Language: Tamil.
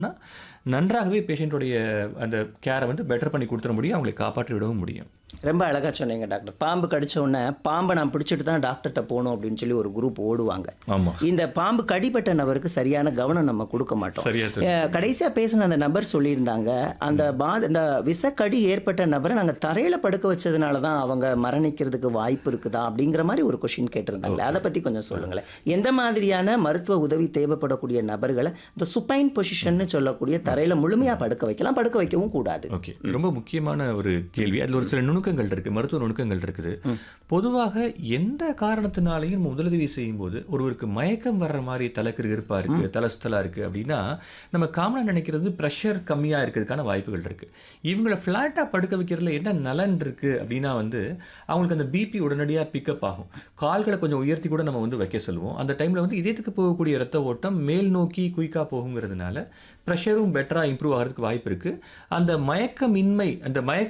நன்றாகவே பேஷண்ட்டோடைய அந்த கேரை வந்து பெட்டர் பண்ணி கொடுத்துட முடியும் அவங்களை காப்பாற்றி விடவும் முடியும் ரொம்ப அழகாக சொன்னீங்க டாக்டர் பாம்பு கடிச்ச உடனே பாம்பை நான் பிடிச்சிட்டு தான் டாக்டர்கிட்ட போகணும் அப்படின்னு சொல்லி ஒரு குரூப் ஓடுவாங்க ஆமா இந்த பாம்பு கடிப்பட்ட நபருக்கு சரியான கவனம் நம்ம கொடுக்க மாட்டோம் சரியா சொன்னீங்க. அஹ், கடைசியா பேசின அந்த நபர் சொல்லியிருந்தாங்க அந்த பா இந்த விஷக்கடி ஏற்பட்ட நபரை நாங்க தரையில படுக்க வச்சதுனால தான் அவங்க மரணிக்கிறதுக்கு வாய்ப்பு இருக்குதா அப்படிங்கிற மாதிரி ஒரு கொஷின் கேட்டிருந்தாங்களே அதை பத்தி கொஞ்சம் சொல்லுங்களேன் எந்த மாதிரியான மருத்துவ உதவி தேவைப்படக்கூடிய நபர்களை இந்த சுப்பைன் பொசிஷன்னு சொல்லக்கூடிய தரையில முழுமையா படுக்க வைக்கலாம் படுக்க வைக்கவும் கூடாது ஓகே ரொம்ப முக்கியமான ஒரு கேள்வி அதில் ஒரு சில நுணுக்கங்கள் இருக்கு மருத்துவ நுணுக்கங்கள் இருக்குது பொதுவாக எந்த காரணத்தினாலையும் நம்ம முதலுதவி செய்யும்போது ஒருவருக்கு மயக்கம் வர்ற மாதிரி தலைக்கு இருப்பா இருக்கு தலை சுத்தலா இருக்கு அப்படின்னா நம்ம காமனாக நினைக்கிறது ப்ரெஷர் கம்மியா இருக்கிறதுக்கான வாய்ப்புகள் இருக்கு இவங்களை ஃப்ளாட்டாக படுக்க வைக்கிறதுல என்ன நலன் இருக்கு அப்படின்னா வந்து அவங்களுக்கு அந்த பிபி உடனடியாக பிக்கப் ஆகும் கால்களை கொஞ்சம் உயர்த்தி கூட நம்ம வந்து வைக்க சொல்லுவோம் அந்த டைம்ல வந்து இதயத்துக்கு போகக்கூடிய ரத்த ஓட்டம் மேல் நோக்கி குயிக்காக போகுங்கிறதுனால ப்ரெஷரும் பெட்டராக இம்ப்ரூவ் ஆகிறதுக்கு வாய்ப்பு இருக்கு அந்த மயக்கமின்மை அந்த மயக்க